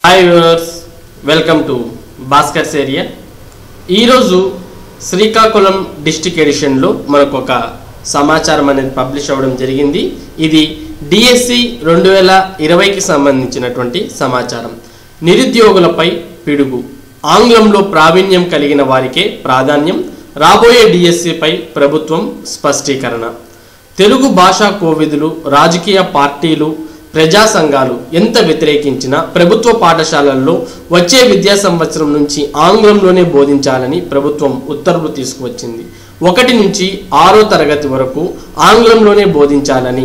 hi viewers welcome to Bhaskar's area ఈరోజు Srikakulam district ఎడిషన్లో మనకు ఒక సమాచారం అనేది పబ్లిష్ అవ్వడం జరిగింది ఇది డిఎస్సి రెండు వేల ఇరవైకి సంబంధించినటువంటి సమాచారం నిరుద్యోగులపై పిడుగు ఆంగ్లంలో ప్రావీణ్యం కలిగిన వారికే ప్రాధాన్యం రాబోయే డిఎస్సిపై ప్రభుత్వం స్పష్టీకరణ తెలుగు భాషా కోవిదులు రాజకీయ పార్టీలు ప్రజా సంఘాలు ఎంత వ్యతిరేకించినా ప్రభుత్వ పాఠశాలల్లో వచ్చే విద్యా సంవత్సరం నుంచి ఆంగ్లంలోనే బోధించాలని ప్రభుత్వం ఉత్తర్వులు తీసుకువచ్చింది ఒకటి నుంచి ఆరో తరగతి వరకు ఆంగ్లంలోనే బోధించాలని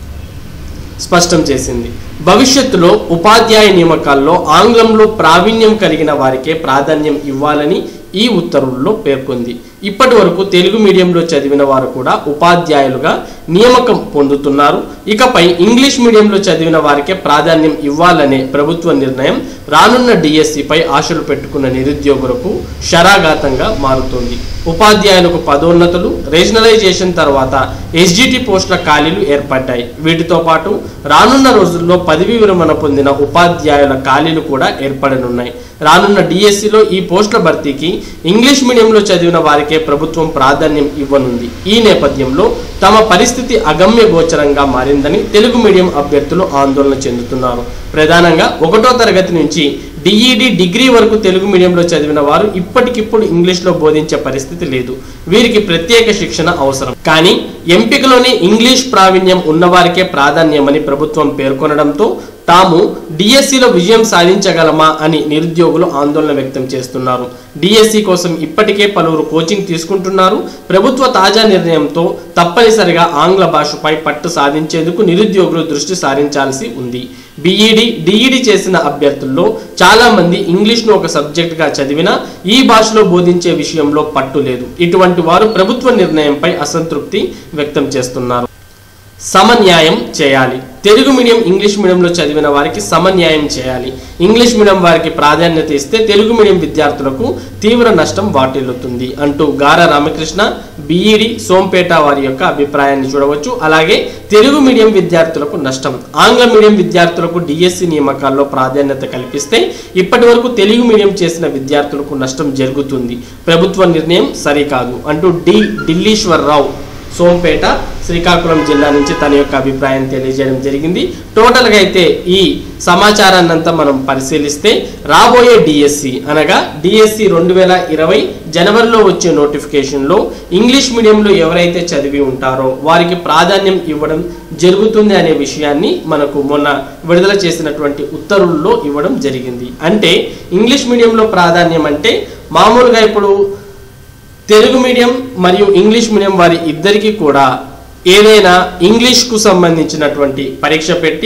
స్పష్టం చేసింది భవిష్యత్తులో ఉపాధ్యాయ నియామకాల్లో ఆంగ్లంలో ప్రావీణ్యం కలిగిన వారికే ప్రాధాన్యం ఇవ్వాలని ఈ ఉత్తర్వుల్లో పేర్కొంది ఇప్పటి వరకు తెలుగు మీడియంలో చదివిన వారు కూడా ఉపాధ్యాయులుగా నియామకం పొందుతున్నారు ఇకపై ఇంగ్లీష్ మీడియంలో చదివిన వారికే ప్రాధాన్యం ఇవ్వాలనే ప్రభుత్వ నిర్ణయం రానున్న డిఎస్సిపై ఆశలు పెట్టుకున్న నిరుద్యోగులకు శరాఘాతంగా మారుతోంది ఉపాధ్యాయులకు పదోన్నతులు రీజనలైజేషన్ తర్వాత ఎస్జిటి పోస్టుల ఖాళీలు ఏర్పడ్డాయి వీటితో పాటు రానున్న రోజుల్లో పదవీ విరమణ పొందిన ఉపాధ్యాయుల ఖాళీలు కూడా ఏర్పడనున్నాయి రానున్న డిఎస్సిలో ఈ పోస్టుల భర్తీకి ఇంగ్లీష్ మీడియంలో చదివిన వారికే ప్రభుత్వం ప్రాధాన్యం ఇవ్వనుంది ఈ నేపథ్యంలో తమ పరిస్థితి అగమ్య గోచరంగా మారిందని తెలుగు మీడియం అభ్యర్థులు ఆందోళన చెందుతున్నారు ప్రధానంగా ఒకటో తరగతి నుంచి డిఈడి డిగ్రీ వరకు తెలుగు మీడియంలో చదివిన వారు ఇప్పటికిప్పుడు ఇంగ్లీష్లో బోధించే పరిస్థితి లేదు వీరికి ప్రత్యేక శిక్షణ అవసరం కానీ ఎంపికలోనే ఇంగ్లీష్ ప్రావీణ్యం ఉన్నవారికే ప్రాధాన్యమని ప్రభుత్వం పేర్కొనడంతో తాము డిఎస్సిలో విజయం సాధించగలమా అని నిరుద్యోగులు ఆందోళన వ్యక్తం చేస్తున్నారు డిఎస్సి కోసం ఇప్పటికే పలువురు కోచింగ్ తీసుకుంటున్నారు ప్రభుత్వ తాజా నిర్ణయంతో తప్పనిసరిగా ఆంగ్ల భాషపై పట్టు సాధించేందుకు నిరుద్యోగులు దృష్టి సారించాల్సి ఉంది బీఈడి డిఈడి చేసిన అభ్యర్థుల్లో చాలా మంది ఇంగ్లీష్ను ఒక సబ్జెక్టుగా చదివినా ఈ భాషలో బోధించే విషయంలో పట్టు లేదు ఇటువంటి వారు ప్రభుత్వ నిర్ణయంపై అసంతృప్తి వ్యక్తం చేస్తున్నారు సమన్యాయం చేయాలి తెలుగు మీడియం ఇంగ్లీష్ మీడియంలో చదివిన వారికి సమన్యాయం చేయాలి ఇంగ్లీష్ మీడియం వారికి ప్రాధాన్యత ఇస్తే తెలుగు మీడియం విద్యార్థులకు తీవ్ర నష్టం వాటిల్లుతుంది అంటూ గార రామకృష్ణ బిఈడి సోంపేట వారి యొక్క అభిప్రాయాన్ని చూడవచ్చు అలాగే తెలుగు మీడియం విద్యార్థులకు నష్టం ఆంగ్ల మీడియం విద్యార్థులకు డిఎస్సి నియామకాల్లో ప్రాధాన్యత కల్పిస్తే ఇప్పటి వరకు తెలుగు మీడియం చేసిన విద్యార్థులకు నష్టం జరుగుతుంది ప్రభుత్వ నిర్ణయం సరికాదు అంటూ డి ఢిల్లీశ్వరరావు సోంపేట శ్రీకాకుళం జిల్లా నుంచి తన యొక్క అభిప్రాయం తెలియజేయడం జరిగింది టోటల్గా అయితే ఈ సమాచారాన్ని అంతా మనం పరిశీలిస్తే రాబోయే డిఎస్సి అనగా డిఎస్సి రెండు వేల ఇరవై జనవరిలో వచ్చే నోటిఫికేషన్లో ఇంగ్లీష్ మీడియంలో ఎవరైతే చదివి ఉంటారో వారికి ప్రాధాన్యం ఇవ్వడం జరుగుతుంది అనే విషయాన్ని మనకు మొన్న విడుదల చేసినటువంటి ఉత్తర్వుల్లో ఇవ్వడం జరిగింది అంటే ఇంగ్లీష్ మీడియంలో ప్రాధాన్యం అంటే మామూలుగా ఇప్పుడు తెలుగు మీడియం మరియు ఇంగ్లీష్ మీడియం వారి ఇద్దరికి కూడా ఏదైనా ఇంగ్లీష్కు సంబంధించినటువంటి పరీక్ష పెట్టి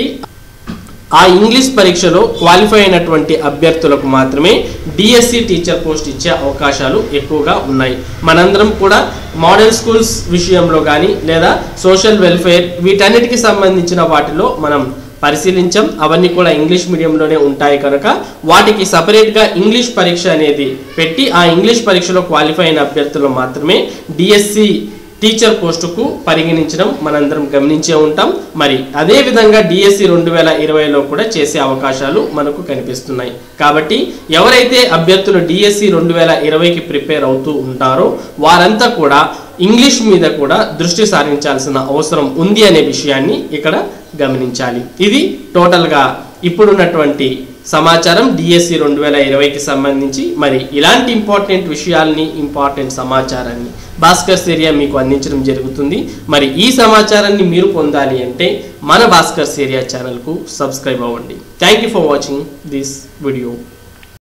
ఆ ఇంగ్లీష్ పరీక్షలో క్వాలిఫై అయినటువంటి అభ్యర్థులకు మాత్రమే డిఎస్సి టీచర్ పోస్ట్ ఇచ్చే అవకాశాలు ఎక్కువగా ఉన్నాయి మనందరం కూడా మోడల్ స్కూల్స్ విషయంలో కానీ లేదా సోషల్ వెల్ఫేర్ వీటన్నిటికి సంబంధించిన వాటిలో మనం పరిశీలించాం అవన్నీ కూడా ఇంగ్లీష్ మీడియంలోనే ఉంటాయి కనుక వాటికి సపరేట్గా ఇంగ్లీష్ పరీక్ష అనేది పెట్టి ఆ ఇంగ్లీష్ పరీక్షలో క్వాలిఫై అయిన అభ్యర్థులు మాత్రమే డిఎస్సి టీచర్ పోస్టుకు పరిగణించడం మనందరం గమనించే ఉంటాం మరి అదే విధంగా డిఎస్సి రెండు వేల ఇరవైలో కూడా చేసే అవకాశాలు మనకు కనిపిస్తున్నాయి కాబట్టి ఎవరైతే అభ్యర్థులు డిఎస్సి రెండు వేల ఇరవైకి ప్రిపేర్ అవుతూ ఉంటారో వారంతా కూడా ఇంగ్లీష్ మీద కూడా దృష్టి సారించాల్సిన అవసరం ఉంది అనే విషయాన్ని ఇక్కడ గమనించాలి ఇది టోటల్గా ఇప్పుడున్నటువంటి సమాచారం డిఎస్సి రెండు వేల ఇరవైకి సంబంధించి మరి ఇలాంటి ఇంపార్టెంట్ విషయాల్ని ఇంపార్టెంట్ సమాచారాన్ని భాస్కర్ ఏరియా మీకు అందించడం జరుగుతుంది మరి ఈ సమాచారాన్ని మీరు పొందాలి అంటే మన భాస్కర్ ఏరియా ఛానల్కు సబ్స్క్రైబ్ అవ్వండి thank you for watching this video